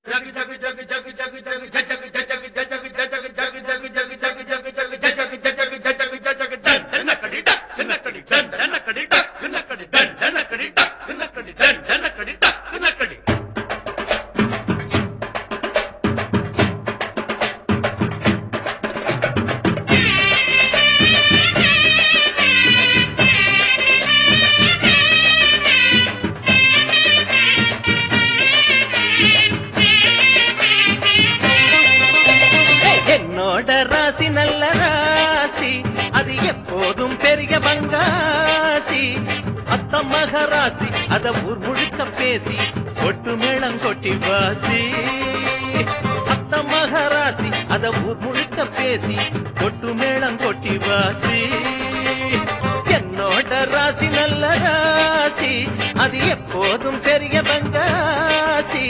என்னோட ராசி நல்ல ராசி அது எப்போதும் பெரிய பங்காசி அத்த மகராசி அத ஊர் முழுக்க பேசி கொட்டு மேளம் கொட்டி வாசி அத்த மகராசி அத ஊர் முழுக்க பேசி கொட்டு மேளம் கொட்டி வாசி என்னோட ராசி நல்ல ராசி அது எப்போதும் பெரிய பங்காசி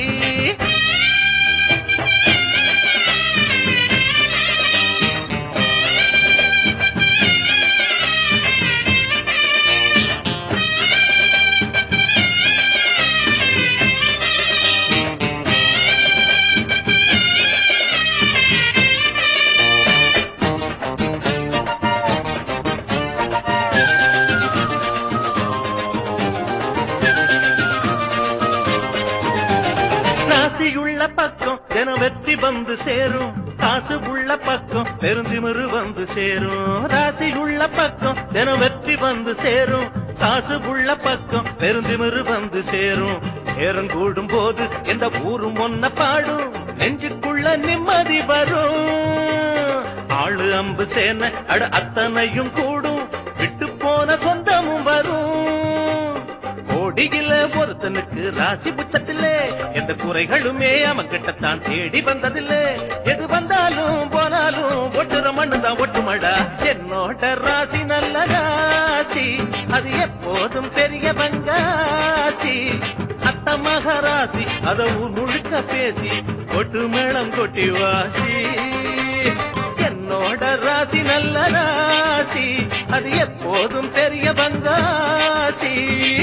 ராசியுள்ள பக்கம் தினம் வெற்றி வந்து சேரும் காசு உள்ள பக்கம் பெருந்திமிரு வந்து சேரும் ராசியுள்ள பக்கம் தினம் வெற்றி வந்து சேரும் காசு உள்ள பக்கம் பெருந்திமிரு வந்து சேரும் நேரம் கூடும் போது எந்த ஊரும் ஒன்ன பாடும் நெஞ்சுக்குள்ள நிம்மதி வரும் ஆளு அம்பு சேன அட அத்தனையும் கூடும் விட்டு போன சொந்தமும் வரும் கோடியில ஒருத்தனுக்கு ராசி புத்தத்திலே எந்த குறைகளுமே அவன் கிட்டத்தான் தேடி வந்ததில்லை எது வந்தாலும் போனாலும் ஒட்டுற மண்ணுதான் ஒட்டுமடா என்னோட ராசி நல்ல ராசி அது எப்போதும் பெரிய பங்காசி அத்த மகராசி அத ஊர் முழுக்க பேசி கொட்டு மேளம் கொட்டி வாசி என்னோட ராசி நல்ல ராசி அது எப்போதும் பெரிய பங்காசி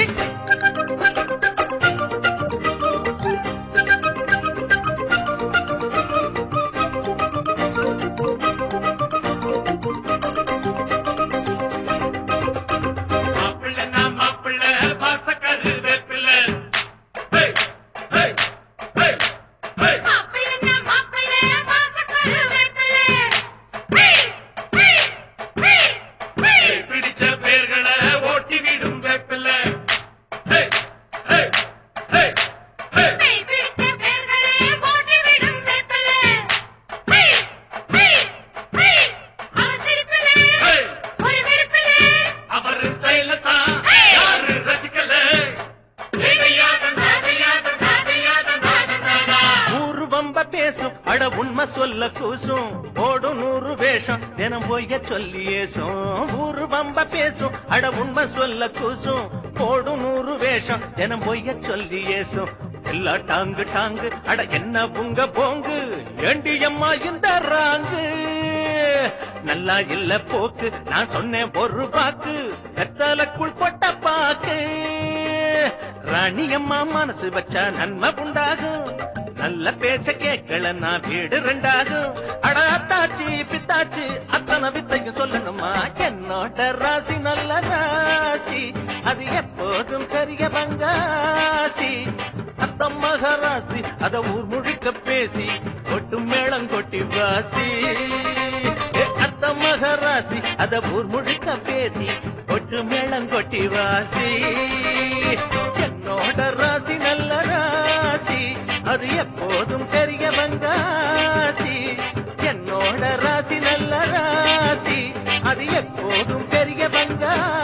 மாப்பிள்ளை நான் மாப்பிள்ளை பாசக்கரு வேப்பிள்ளை ஹேய், ஹேய், ஹேய், ஹேய். மாப்பிள்ளை மாப்பிள்ளை வாசக்கரு வேப்பிள்ளை ஹே ஹே ஹே ஹே பிடிச்ச பேர்களை ஓட்டி விடும் வேப்பிள்ளை ஹேய், ஹேய், ஹேய், ஹேய். ஹே பிடித்த பேர்களை ஓட்டி விடும் வேப்பிள்ளை ஹே ஹே ஹே அவன் சிரிப்பிலே ஹேய், ஒரு வெறுப்பிலே அவர் ஸ்டைல தான் ஹேய். யாரு ரசிக்கல ஏகையாதம் ராசையாதம் ராசையாதம் ராசதாதா ஊரு வம்ப பேசும் அட உண்மை சொல்ல கூசும் ஓடும் நூறு வேஷம் தினம் பொய்ய சொல்லி ஏசும் ஊரு வம்ப பேசும் அட உண்மை சொல்ல கூசும் ஓடும் நூறு வேஷம் தினம் பொய்ய சொல்லி ஏசும் எல்லா டாங்கு டாங்கு அட என்ன புங்க போங்கு ஏண்டி அம்மா இந்த ராங்கு நல்லா இல்ல போக்கு நான் சொன்னேன் ஒரு பாக்கு வெத்தலக்குள் கொட்ட பாக்கு ராணி அம்மா மனசு வச்சா நன்மை உண்டாகும் நல்ல பேச்ச கேட்கல நான் வீடு ரெண்டாகும் அட அத்தாச்சி பித்தாச்சி அத்தனை வித்தையும் சொல்லணுமா என்னோட ராசி நல்ல ராசி அது எப்போதும் பெரிய பங்காசி அத்தம் மகராசி அத ஊர் முழுக்க பேசி கொட்டு மேளம் கொட்டி வாசி ஏ, அத்தம் மகராசி அத ஊர் முழுக்க பேசி கொட்டு மேளம் கொட்டி வாசி என்னோட ராசி நல்ல ராசி அது எப்போதும் பெரிய பங்காசி என்னோட ராசி நல்ல ராசி அது எப்போதும் பெரிய பங்காசி